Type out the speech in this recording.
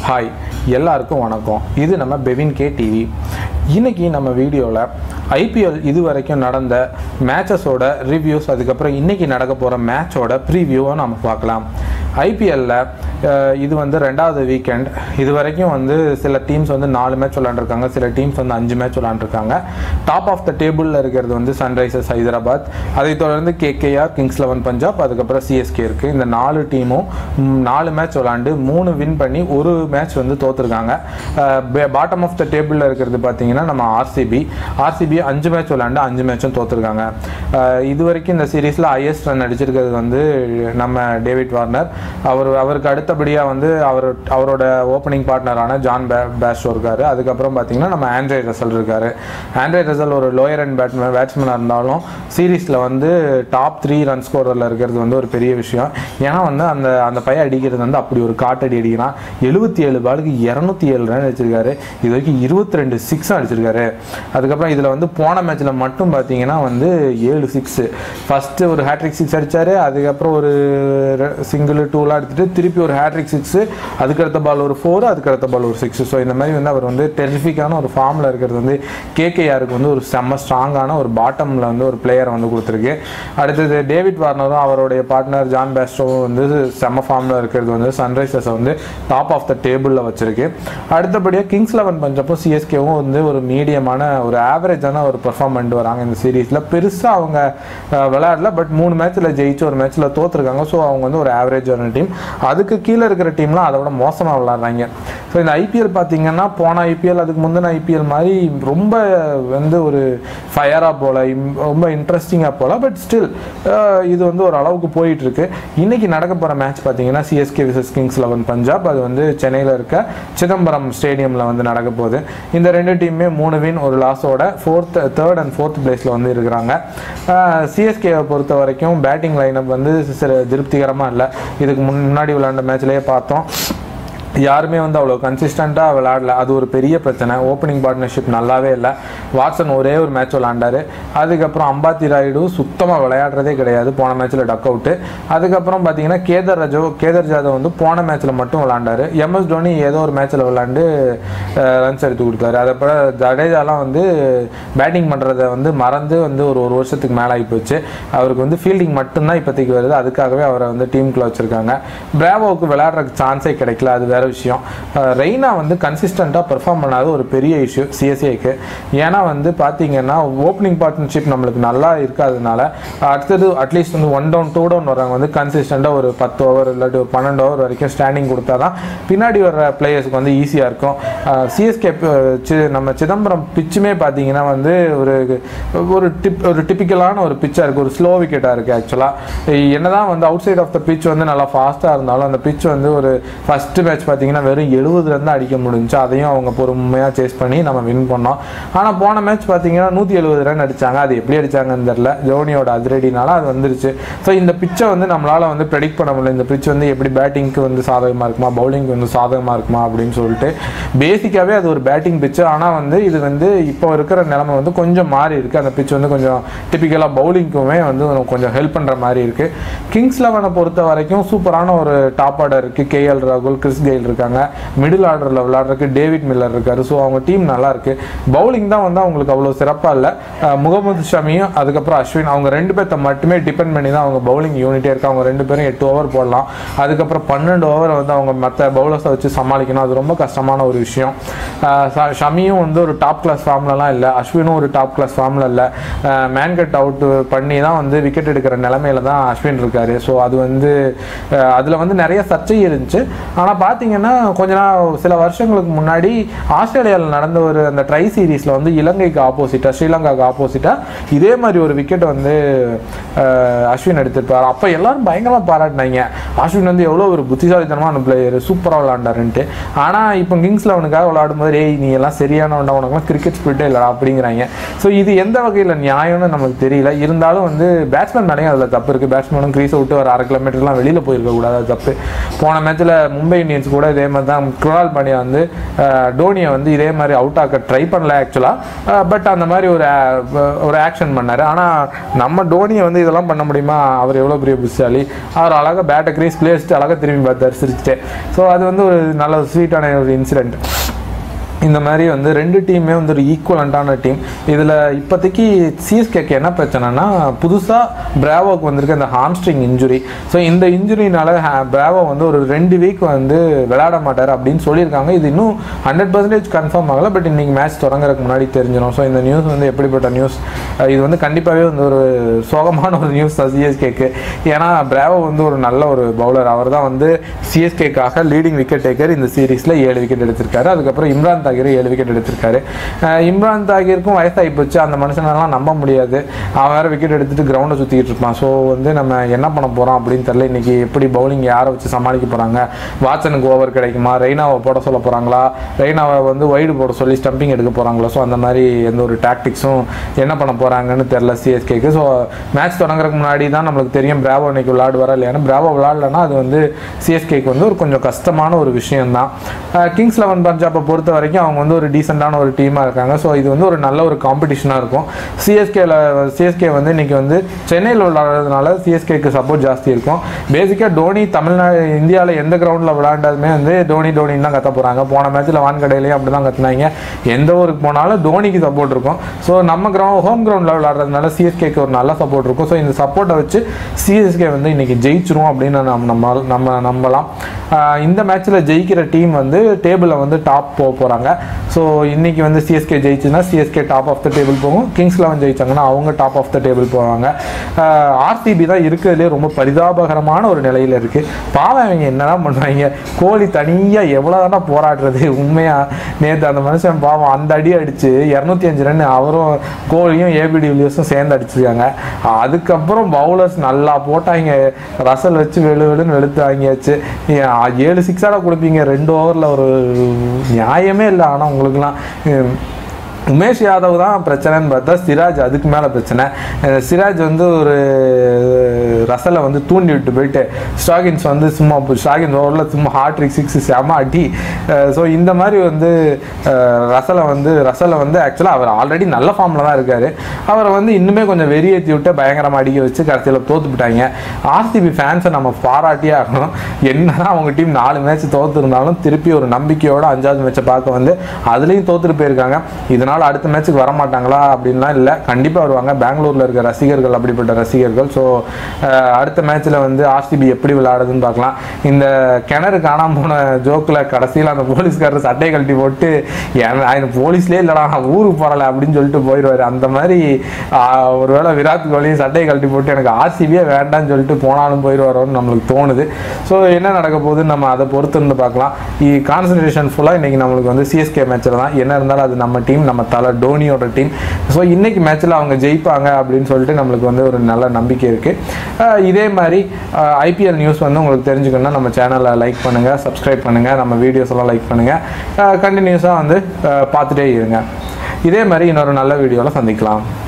hi எல்லாருக்கும் வணக்கம் இது நம்ம பெவின் கே டிவி இன்னைக்கு நம்ம வீடியோவில் ஐபிஎல் இது வரைக்கும் நடந்த மேட்சஸோட ரிவ்யூஸ் அதுக்கப்புறம் இன்னைக்கு நடக்க போகிற மேட்சோட ப்ரீவியூவை நம்ம பார்க்கலாம் ஐபிஎல்லில் இது வந்து ரெண்டாவது வீக்கெண்ட் இது வரைக்கும் வந்து சில டீம்ஸ் வந்து நாலு மேட்ச் விளாண்டுருக்காங்க சில டீம்ஸ் வந்து அஞ்சு மேட்ச் விளாண்டுருக்காங்க டாப் ஆஃப் த டேபிளில் இருக்கிறது வந்து சன்ரைசர்ஸ் ஹைதராபாத் அதைத் தொடர்ந்து கேகேஆர் கிங்ஸ் லெவன் பஞ்சாப் அதுக்கப்புறம் சிஎஸ்கே இருக்குது இந்த நாலு டீமும் ம், நாலு மேட்ச் விளாண்டு மூணு வின் பண்ணி ஒரு மேட்ச் வந்து தோத்துருக்காங்க பாட்டம் ஆஃப் த டேபிளில் இருக்கிறது பார்த்தீங்கன்னா நம்ம ஆர்சிபி ஆர்சிபி அஞ்சு மேட்ச் விளாண்டு அஞ்சு மேட்சும் தோத்துருக்காங்க அஹ், இது வரைக்கும் இந்த சீரீஸில் ஹையஸ்ட் ரன் அடிச்சிருக்கிறது வந்து நம்ம டேவிட் வார்னர் அவர் அவருக்கு அடுத்தபடியாக வந்து அவர் அவரோட ஓப்பனிங் பார்ட்னரான ஜான் பே பேஸ்டோ இருக்காரு அதுக்கப்புறம் பார்த்தீங்கன்னா நம்ம ஆண்ட்ரே ரசல் இருக்காரு ஆண்ட்ரே ரசல் ஒரு லோயர் அண்ட் பேட்மேன் பேட்ஸ்மேனாக இருந்தாலும் சீரீஸில் வந்து டாப் த்ரீ ரன் ஸ்கோரில் இருக்கிறது வந்து ஒரு பெரிய விஷயம் ஏன்னா வந்து அந்த அந்த பையன் அடிக்கிறது வந்து அப்படி ஒரு காட்டடி அடிக்கிறான் எழுபத்தி ஏழு பாலுக்கு இரநூத்தி ஏழு ரன் அடிச்சிருக்காரு இது வரைக்கும் இருபத்தி ரெண்டு சிக்ஸ் அடிச்சிருக்காரு அதுக்கப்புறம் இதில் வந்து போன மேட்ச்சில் மட்டும் பார்த்தீங்கன்னா வந்து ஏழு சிக்ஸு ஃபஸ்ட்டு ஒரு ஹேட்ரிக் சிக்ஸ் அடிச்சாரு அதுக்கப்புறம் ஒரு சிங்கிள் டூலாம் எடுத்துட்டு திருப்பி ஒரு ஹேட்ரிக் சிக்ஸு அதுக்கடுத்த பால் ஒரு ஃபோர் அதுக்கடுத்த பால் ஒரு சிக்ஸ் ஸோ இந்த மாதிரி வந்து அவர் வந்து டெரிஃபிக்கான ஒரு ஃபார்மில் இருக்கிறது வந்து கேகேஆருக்கு வந்து ஒரு செம்ம ஸ்ட்ராங்கான ஒரு பாட்டமில் வந்து ஒரு பிளேயர் வந்து கொடுத்துருக்கு அடுத்தது டேவிட் வார்னரும் அவருடைய பார்ட்னர் ஜான் பேஸ்டோவும் வந்து செம்ம ஃபார்மில் இருக்கிறது வந்து சன்ரைசர்ஸை வந்து டாப் ஆஃப் த டேபிளில் வச்சிருக்கு அடுத்தபடியாக கிங்ஸ் லெவன் பஞ்சப்பும் சிஎஸ்கேவும் வந்து ஒரு மீடியமான ஒரு ஆவரேஜான ஒரு பெர்ஃபார்ம் பண்ணிட்டு வராங்க இந்த சீரீஸில் பெருசாக அவங்க அஹ், விளையாடல பட் மூணு மேட்ச்சில் ஜெயிச்சு ஒரு மேட்ச்சில் தோத்துருக்காங்க ஸோ அவங்க வந்து ஒரு ஆவரேஜான டீம் அதுக்கு கீழே இருக்கிற டீம்லாம் அதை விட மோசமாக விளாட்றாங்க ஸோ இந்த ஐபிஎல் பார்த்தீங்கன்னா போன ஐபிஎல் அதுக்கு முந்தின ஐபிஎல் மாதிரி ரொம்ப வந்து ஒரு ஃபயராக போல இம்- ரொம்ப இன்ட்ரெஸ்டிங்காக போல பட் ஸ்டில் இது வந்து ஒரு அளவுக்கு போயிட்டு இருக்கு இன்னைக்கு நடக்க போகிற மேட்ச் பார்த்தீங்கன்னா CSK versus Kings Eleven Punjab அது வந்து சென்னையில் இருக்க சிதம்பரம் ஸ்டேடியமில் வந்து நடக்க போகுது இந்த ரெண்டு டீமுமே மூணு வின் ஒரு லாஸோட ஃபோர்த் தேர்ட் அண்ட் ஃபோர்த் பிளேஸில் வந்து இருக்கிறாங்க சிஎஸ்கேவை பொறுத்த வரைக்கும் பேட்டிங் லைனப் வந்து சில திருப்திகரமாக இல்லை இதுக்கு முன் முன்னாடி விளையாண்ட மேட்ச்லேயே பார்த்தோம் யாருமே வந்து அவ்வளோ கன்சிஸ்டண்ட்டாக விளையாடல அது ஒரு பெரிய பிரச்சனை ஓப்பனிங் பார்ட்னர்ஷிப் நல்லாவே இல்லை வாட்சன் ஒரே ஒரு மேட்ச் விளாண்டாரு அதுக்கப்புறம் அம்பாத்தி ராயுடு சுத்தமாக விளையாடுறதே கிடையாது போன மேட்ச்சில் டக் அவுட்டு அதுக்கப்புறம் பார்த்தீங்கன்னா கேதர் ரஜோ கேதர் ஜாதவ் வந்து போன மேட்ச்சில் மட்டும் விளாண்டாரு எம்எஸ் தோனி ஏதோ ஒரு மேட்ச்சில் விளாண்டு ரன்ஸ் எடுத்து கொடுத்தாரு அதை போல ஜடேஜாலாம் வந்து பேட்டிங் பண்ணுறதை வந்து மறந்து வந்து ஒரு ஒரு வருஷத்துக்கு மேலே ஆகி போச்சு அவருக்கு வந்து ஃபீல்டிங் மட்டும்தான் இப்போதைக்கு வருது அதுக்காகவே அவரை வந்து டீமுக்குள்ள வச்சுருக்காங்க பிராவோவுக்கு விளையாடுறதுக்கு சான்ஸே கிடைக்கல அது வேற விஷயம் அஹ் ரெய்னா வந்து கன்சிஸ்டண்ட்டாக பெர்ஃபார்ம் பண்ணாத ஒரு பெரிய இஷ்யூ சிஎஸ்ஏக்கு ஏன்னா வந்து பார்த்தீங்கன்னா ஓப்பனிங் பார்ட்னர்ஷிப் நம்மளுக்கு நல்லா இருக்காதனால அடுத்தது அட்லீஸ்ட் வந்து ஒன் டவுன் டூ டவுன் வர்றவங்க வந்து கன்சிஸ்டண்ட்டாக ஒரு பத்து ஓவர் இல்லாட்டி ஒரு பன்னெண்டு ஓவர் வரைக்கும் ஸ்டாண்டிங் கொடுத்தா தான் பின்னாடி வர்ற பிளேயர்ஸ்க்கு வந்து ஈஸியாக இருக்கும் சிஎஸ்கே நம்ம சிதம்பரம் பிச்சுமே பார்த்தீங்கன்னா வந்து ஒரு ஒரு டிப் ஒரு டிப்பிக்கலான ஒரு பிச்சாக இருக்குது ஒரு ஸ்லோ விக்கெட்டாக இருக்குது ஆக்சுவலாக என்னதான் வந்து outside of the pitch வந்து நல்லா ஃபாஸ்ட்டாக இருந்தாலும் அந்த பிச் வந்து ஒரு ஃபர்ஸ்ட் மேட்ச் பார்த்தீங்கன்னா வெறும் எழுபது ரன் தான் அடிக்க முடிஞ்சுச்சு அதையும் அவங்க பொறுமையாக சேஸ் பண்ணி நம்ம வின் பண்ணோம் ஆனால் போன மேட்ச் பார்த்தீங்கன்னா நூற்றி எழுபது ரன் அடிச்சாங்க அது எப்படி அடிச்சாங்கன்னு தெரில ஜோனியோட அதிரடினால அது வந்துருச்சு ஸோ இந்த பிச்சை வந்து நம்மளால் வந்து ப்ரெடிக்ட் பண்ண முடியல இந்த பிச் வந்து எப்படி பேட்டிங்க்கு வந்து சாதகமாக இருக்குமா பவுலிங்க்கு வந்து சாதகமாக இருக்குமா அப்படின்னு சொல்லிட்டு பேசிக்காகவே அது ஒரு பேட்டிங் பிச்சு ஆனால் வந்து இது வந்து இப்போ இருக்கிற நிலைமை வந்து கொஞ்சம் மாறி இருக்குது அந்த பிச் வந்து கொஞ்சம் டிப்பிக்கலாக பவுலிங்க்குமே வந்து கொஞ்சம் ஹெல்ப் பண்ணுற மாதிரி இருக்குது கிங்ஸ் லெவனை பொறுத்த வரைக்கும் சூப்பரான ஒரு டாப் ஆர்டர் இருக்குது கேஎல் ராகுல் கிறிஸ் கெயில் இருக்காங்க மிடில் ஆர்டரில் விளையாடுறதுக்கு டேவிட் மில்லர் இருக்காரு ஸோ அவங்க டீம் நல்லா இருக்கு பவுலிங் தான் வந்து அவங்களுக்கு அவ்வளோ சிறப்பாக இல்லை முகமது ஷமியும் அதுக்கப்புறம் அஸ்வின் அவங்க ரெண்டு பேர்த்த மட்டுமே டிபெண்ட் பண்ணி தான் அவங்க பவுலிங் யூனிட்டே இருக்கு அவங்க ரெண்டு பேரும் எட்டு ஓவர் போடலாம் அதுக்கப்புறம் பன்னெண்டு ஓவர் வந்து அவங்க மற்ற பவுலர்ஸை வச்சு சமாளிக்கணும் அது ரொம்ப கஷ்டமான ஒரு விஷயம் அஹ் ச- ஷமியும் வந்து ஒரு டாப் கிளாஸ் ஃபார்ம்லலாம் இல்லை அஸ்வினும் ஒரு டாப் கிளாஸ் ஃபார்மில் இல்லை மேன் கட் அவுட் பண்ணி தான் வந்து விக்கெட் எடுக்கிற நிலமையில தான் அஸ்வின் இருக்காரு ஸோ அது வந்து அதில் வந்து நிறைய சர்ச்சை இருந்துச்சு ஆனால் பார்த்தீங்கன்னா கொஞ்ச நாள் சில வருஷங்களுக்கு முன்னாடி ஆஸ்திரேலியாவில் நடந்த ஒரு அந்த ட்ரை சீரீஸில் வந்து இலங்கைக்கு ஆப்போசிட்டாக ஸ்ரீலங்காவுக்கு ஆப்போசிட்டாக இதே மாதிரி ஒரு விக்கெட் வந்து அஹ், அஸ்வின் எடுத்திருப்பார் அப்போ எல்லாரும் பயங்கரமாக பாராட்டினாங்க அஸ்வின் வந்து எவ்வளோ ஒரு புத்திசாலித்தனமான பிளேயர் சூப்பராக விளாண்டாருன்ட்டு ஆனால் இப்போ கிங்ஸ் லெவனுக்காக விளாடும் போது ஏய் நீ எல்லாம் சரியானவன்டா உனக்குலாம் கிரிக்கெட் ஸ்பிரிட்டே இல்லடா அப்படிங்கிறாங்க ஸோ இது எந்த வகையில் நியாயம்னு நமக்கு தெரியல இருந்தாலும் வந்து பேட்ஸ்மேன் மேலேயும் அதில் தப்பு இருக்குது பேட்ஸ்மேனும் க்ரீஸை விட்டு ஒரு அரை கிலோமீட்டர்லாம் வெளியில் போயிருக்க கூடாது அது தப்பு போன மேட்ச்சில் மும்பை இந்தியன்ஸ் கூட இதே மாதிரி தான் குரால் பாண்டியா வந்து அஹ், டோனியை வந்து இதே மாதிரி அவுட் ஆக்க ட்ரை பண்ணல ஆக்சுவலாக பட் அந்த மாதிரி ஒரு அஹ், ஒரு ஆக்ஷன் பண்ணார் ஆனால் நம்ம டோனியை வந்து இதெல்லாம் பண்ண முடியுமா அவர் எவ்வளோ பெரிய புத்திசாலி அவர் அழகாக பேட்டை கிரீஸ் பிளேஸ்ட்டு அழகாக திரும்பி பார்த்தார் சிரிச்சுட்டு ஸோ அது வந்து ஒரு நல்ல ஸ்வீட்டான ஒரு இன்சிடென்ட் இந்த மாதிரி வந்து ரெண்டு டீமே வந்து ஒரு ஈக்குவலண்ட்டான டீம் இதில் இப்போதைக்கு சிஎஸ்கேக்கு என்ன பிரச்சனைனா புதுசாக பிராவோக்கு வந்திருக்க இந்த ஹாம்ஸ்ட்ரிங் இன்ஜுரி ஸோ இந்த இன்ஜுரினால பிராவோ வந்து ஒரு ரெண்டு வீக் வந்து விளையாட மாட்டார் அப்படின்னு சொல்லியிருக்காங்க இது இன்னும் ஹண்ட்ரட் பர்சன்டேஜ் கன்ஃபார்ம் ஆகல பட் இன்னைக்கு மேட்ச் தொடங்குறதுக்கு முன்னாடி தெரிஞ்சிடும் ஸோ இந்த நியூஸ் வந்து எப்படிப்பட்ட நியூஸ் இது வந்து கண்டிப்பாகவே வந்து ஒரு சோகமான ஒரு நியூஸ் தான் சிஎஸ்கேக்கு ஏன்னா பிராவோ வந்து ஒரு நல்ல ஒரு பவுலர் அவர் தான் வந்து சிஎஸ்கேக்காக லீடிங் விக்கெட் டேக்கர் இந்த சீரீஸில் ஏழு விக்கெட் எடுத்திருக்காரு அதுக்கப்புறம் இம்ரான் தாகிர் ஏழு விக்கெட் எடுத்திருக்காரு அஹ் இம்ரான் தாகிருக்கும் வயசாகி போச்சு அந்த மனுஷனெல்லாம் நம்ப முடியாது அவன் வேற விக்கெட் எடுத்துட்டு கிரவுண்டை சுற்றிக்கிட்டு இருப்பான் ஸோ வந்து நம்ம என்ன பண்ண போகிறோம் அப்படின்னு தெரியல இன்னைக்கு எப்படி பவுலிங் யாரை வச்சு சமாளிக்க போகிறாங்க வாட்சனுக்கு ஓவர் கிடைக்குமா ரெய்னாவை போட சொல்ல போகிறாங்களா ரெய்னாவை வந்து வைடு போட சொல்லி ஸ்டம்பிங் எடுக்க போகிறாங்களா ஸோ அந்த மாதிரி எந்த ஒரு டாக்டிக்ஸும் என்ன பண்ண போகிறாங்கன்னு தெரில சிஎஸ்கேக்கு ஸோ மேட்ச் தொடங்குறதுக்கு முன்னாடி தான் நம்மளுக்கு தெரியும் பிராவோ இன்னைக்கு விளையாடுவாரா இல்லையானா பிராவோ விளையாடலன்னா அது வந்து சிஎஸ்கேக்கு வந்து ஒரு கொஞ்சம் கஷ்டமான ஒரு விஷயம்தான் கிங்ஸ் லெவன் பஞ்சாபை பொறுத்த வரைக்கும் அவங்க வந்து ஒரு டீசெண்டான ஒரு டீமாக இருக்காங்க ஸோ இது வந்து ஒரு நல்ல ஒரு காம்படிஷனாக இருக்கும் சிஎஸ்கேல சிஎஸ்கே வந்து இன்னைக்கு வந்து சென்னையில் விளையாடுறதுனால சிஎஸ்கேக்கு சப்போர்ட் ஜாஸ்தி இருக்கும் பேசிக்காக டோனி தமிழ்நாடு இந்தியாவில் எந்த கிரவுண்டில் விளையாண்டதுமே வந்து டோனி டோனின்னு தான் கத்த போகிறாங்க போன மேட்ச்சில் வான்கடையிலையும் அப்படி தான் கத்துனாங்க எந்த ஊருக்கு போனாலும் டோனிக்கு சப்போர்ட் இருக்கும் ஸோ நம்ம கிரவுண்ட் ஹோம் கிரவுண்டில் விளையாடுறதுனால சிஎஸ்கேக்கு ஒரு நல்ல சப்போர்ட் இருக்கும் ஸோ இந்த சப்போர்ட்டை வச்சு சிஎஸ்கே வந்து இன்னைக்கு ஜெயிச்சிரும் அப்படின்னு நம்ம நம்ம நம்ம நம்பலாம் ஆஹ் இந்த மேட்ச்சில் ஜெயிக்கிற டீம் வந்து டேபிளில் வந்து டாப் போக போகிறாங்க ஸோ இன்னைக்கு வந்து சிஎஸ்கே ஜெயிச்சுன்னா CSK top of the table போகும் கிங்ஸ் லெவன் ஜெயிச்சாங்கன்னா அவங்க டாப் ஆஃப் த டேபிள் போவாங்க ஆர்சிபி தான் இருக்கிறதுலே ரொம்ப பரிதாபகரமான ஒரு நிலையில் இருக்குது பாவம் இவங்க என்னதான் பண்ணுவாங்க கோலி தனியாக எவ்வளோ தானே போராடுறது உண்மையாக நேற்று அந்த மனுஷன் பாவம் அந்த அடி அடித்து இரநூத்தி அஞ்சு ரன் அவரும் கோலியும் ஏபிடி வில்லியர்ஸும் சேர்ந்து அடிச்சிருக்காங்க அதுக்கப்புறம் பவுலர்ஸ் நல்லா போட்டாங்க ரசல் வச்சு வெளு வெளுன்னு வெளுத்து வாங்கியாச்சு ஏன், ஏழு சிக்ஸாக கொடுப்பீங்க ரெண்டு ஓவரில் ஒரு நியாயமே இல்லை ஆனால் உங்களுக்குலாம் ஹம், உமேஷ் யாதவ் தான் பிரச்சனைன்னு பார்த்தா சிராஜ் அதுக்கு மேலே பிரச்சனை அஹ் சிராஜ் வந்து ஒரு ரசலை வந்து தூண்டி விட்டு போயிட்டு ஸ்டாகின்ஸ் வந்து சும்மா ஸ்டாகின்ஸ் ஓவரில் சும்மா ஹார்ட்ரிக் சிக்ஸ் செம அடி ஸோ இந்த மாதிரி வந்து அஹ், ரசலை வந்து ரசலை வந்து ஆக்சுவலாக அவர் ஆல்ரெடி நல்ல ஃபார்மில் தான் இருக்கார் அவரை வந்து இன்னுமே கொஞ்சம் வெறியேற்றி விட்டு பயங்கரமாக அடிக்க வச்சு கடைசியில் தோத்துப்பிட்டாங்க ஆர்சிபி ஃபேன்ஸை நம்ம பாராட்டியே ஆகணும் என்னதான் அவங்க டீம் நாலு மேட்ச் தோத்துருந்தாலும் திருப்பி ஒரு நம்பிக்கையோட அஞ்சாவது மேட்சை பார்க்க வந்து அதுலேயும் தோத்துட்டு போயிருக்காங்க இதனால் அடுத்த மேட்ச்சுக்கு வர மாட்டாங்களா அப்படின்லாம் இல்லை கண்டிப்பாக வருவாங்க பெங்களூரில் இருக்க ரசிகர்கள் அப்படிப்பட்ட ரசிகர்கள் ஸோ அடுத்த மேட்ச்சில் வந்து ஆர்சிபி எப்படி விளையாடுதுன்னு பார்க்கலாம் இந்த கிணறு காணாம போன ஜோக்கில் கடைசியில் அந்த போலீஸ்காரர் சட்டையை கழட்டி போட்டு எனக்கு போலீஸ்லேயே இல்லைடா நான் ஊருக்கு போகல அப்படின்னு சொல்லிட்டு போயிடுவார் அந்த மாதிரி ஆஹ், ஒருவேளை விராட் கோலியும் சட்டையை கழட்டி போட்டு எனக்கு ஆர்சிபியே வேண்டாம்னு சொல்லிட்டு போனாலும் போயிடுவாரோன்னு நம்மளுக்கு தோணுது ஸோ என்ன நடக்க போகுதுன்னு நம்ம அதை பொறுத்து இருந்து பார்க்கலாம் கான்சன்ட்ரேஷன் ஃபுல்லாக இன்னைக்கு நம்மளுக்கு வந்து சிஎஸ்கே மேட்ச்சில் தான் என்ன இருந்தாலும் அது நம்ம டீம் நம்ம தலை டோனியோட டீம் ஸோ இன்னைக்கு மேட்ச்சில் அவங்க ஜெயிப்பாங்க அப்படின்னு சொல்லிட்டு நம்மளுக்கு வந்து ஒரு நல்ல நம்பிக்கை இருக்குது இதே மாதிரி ஐபிஎல் நியூஸ் வந்து உங்களுக்கு தெரிஞ்சுக்கணும்னா நம்ம சேனலை லைக் பண்ணுங்கள் சப்ஸ்கிரைப் பண்ணுங்கள் நம்ம வீடியோஸ் எல்லாம் லைக் பண்ணுங்கள் கண்டினியூஸாக வந்து அஹ், பார்த்துட்டே இருங்க இதே மாதிரி இன்னொரு நல்ல வீடியோவில் சந்திக்கலாம்